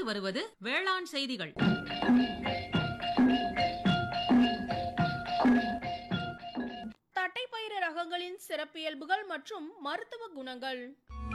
அடுத்து வருவது வேளாண் செய்திகள் தட்டைப்பயிறு ரகங்களின் சிறப்பியல்புகள் மற்றும் மருத்துவ குணங்கள்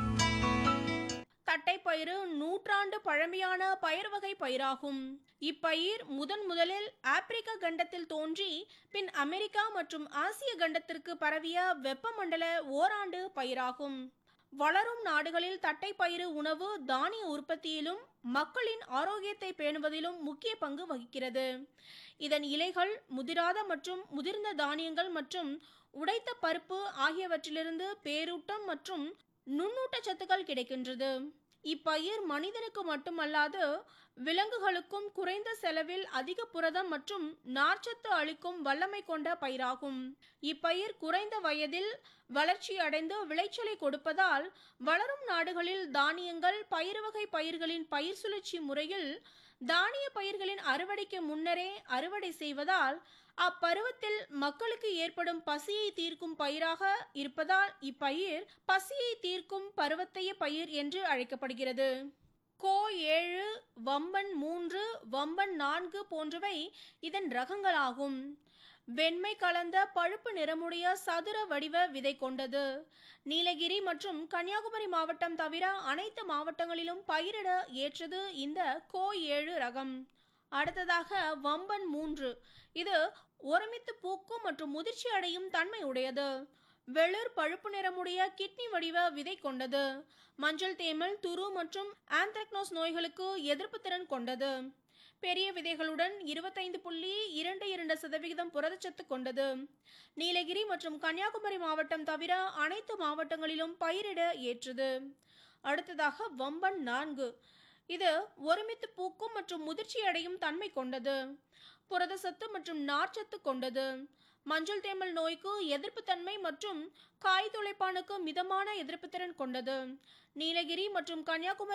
தட்டைப்பயிறு நூற்றாண்டு பழமையான பயிர் வகை பயிராகும் இப்பயிர் முதன் முதலில் ஆப்பிரிக்க கண்டத்தில் தோன்றி பின் அமெரிக்கா மற்றும் ஆசிய கண்டத்திற்கு பரவிய வெப்பமண்டல ஓராண்டு பயிராகும் வளரும் நாடுகளில் தட்டைப்பயிறு உணவு தானிய உற்பத்தியிலும் மக்களின் ஆரோக்கியத்தை பேணுவதிலும் முக்கிய பங்கு வகிக்கிறது இதன் இலைகள் முதிராத மற்றும் முதிர்ந்த தானியங்கள் மற்றும் உடைத்த பருப்பு ஆகியவற்றிலிருந்து பேரூட்டம் மற்றும் நுண்ணூட்டச்சத்துக்கள் கிடைக்கின்றது இப்பயிர் மனிதனுக்கு மட்டுமல்லாது விலங்குகளுக்கும் குறைந்த செலவில் அதிக புரதம் மற்றும் நார்ச்சத்து அளிக்கும் வல்லமை கொண்ட பயிராகும் இப்பயிர் குறைந்த வயதில் வளர்ச்சி அடைந்து விளைச்சலை கொடுப்பதால் வளரும் நாடுகளில் தானியங்கள் பயிர் வகை பயிர்களின் பயிர் சுழற்சி முறையில் தானிய பயிர்களின் அறுவடைக்கு முன்னரே அறுவடை செய்வதால் அப்பருவத்தில் மக்களுக்கு ஏற்படும் பசியை தீர்க்கும் பயிராக இருப்பதால் இப்பயிர் பசியை தீர்க்கும் பருவத்தைய பயிர் என்று அழைக்கப்படுகிறது கோ ஏழு வம்பன் மூன்று வம்பன் நான்கு போன்றவை இதன் ரகங்களாகும் வெண்மை கலந்த பழுப்பு நிறமுடைய சதுர வடிவ விதை கொண்டது நீலகிரி மற்றும் கன்னியாகுமரி மாவட்டம் தவிர அனைத்து மாவட்டங்களிலும் பயிரிட ஏற்றது இந்த கோ ஏழு ரகம் அடுத்ததாக வம்பன் மூன்று இது ஒருமித்து பூக்கும் மற்றும் முதிர்ச்சி அடையும் தன்மை உடையது வெளிர் பழுப்பு நிறமுடைய கிட்னி வடிவ விதை கொண்டது மஞ்சள் தேமல் துரு மற்றும் ஆந்த்ரக்னோஸ் நோய்களுக்கு எதிர்ப்பு திறன் கொண்டது பெரிய விதைகளுடன் இருபத்தைந்து புள்ளி இரண்டு இரண்டு சதவிகிதம் புரதச்சத்து கொண்டது நீலகிரி மற்றும் கன்னியாகுமரி மாவட்டம் தவிர அனைத்து மாவட்டங்களிலும் பயிரிட ஏற்றது அடுத்ததாக வம்பன் நான்கு இது ஒருமித்து பூக்கும் மற்றும் முதிர்ச்சி அடையும் தன்மை கொண்டது புரதசத்து மற்றும் நார்ச்சத்து கொண்டது மஞ்சள் தேமல் நோய்க்கு எதிர்ப்பு தன்மை மற்றும் காய் துளைப்பானுக்கு மிதமான எதிர்ப்பு திறன் கொண்டது நீலகிரி மற்றும் கன்னியாகுமரி